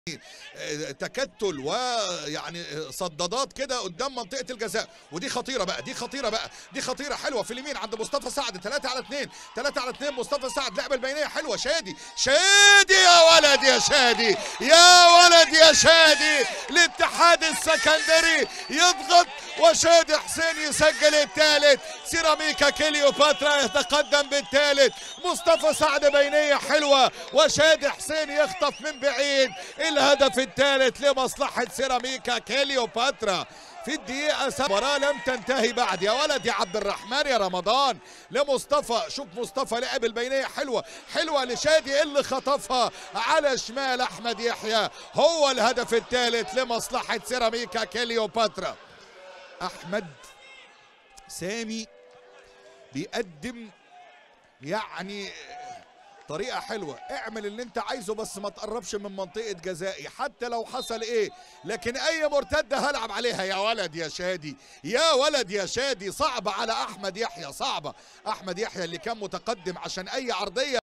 تكتل ويعني صدادات كده قدام منطقه الجزاء ودي خطيره بقى دي خطيره بقى دي خطيره حلوه في اليمين عند مصطفى سعد 3 على 2 3 على 2 مصطفى سعد لعبه البينيه حلوه شادي شادي يا ولد يا شادي يا ولد يا شادي الاتحاد السكندري يضغط وشادي حسين يسجل الثالث سيراميكا كليوباترا يتقدم بالثالث مصطفى سعد بينيه حلوه وشادي حسين يخطف من بعيد الهدف الثالث لمصلحه سيراميكا كليوباترا في الدقيقة المباراة لم تنتهي بعد يا ولد يا عبد الرحمن يا رمضان لمصطفى شوف مصطفى لعب البينية حلوة حلوة لشادي اللي خطفها على شمال أحمد يحيى هو الهدف الثالث لمصلحة سيراميكا كليوباترا أحمد سامي بيقدم يعني طريقة حلوة اعمل اللي انت عايزه بس ما تقربش من منطقة جزائي حتى لو حصل ايه لكن اي مرتدة هلعب عليها يا ولد يا شادي يا ولد يا شادي صعبة على احمد يحيى صعبة احمد يحيى اللي كان متقدم عشان اي عرضية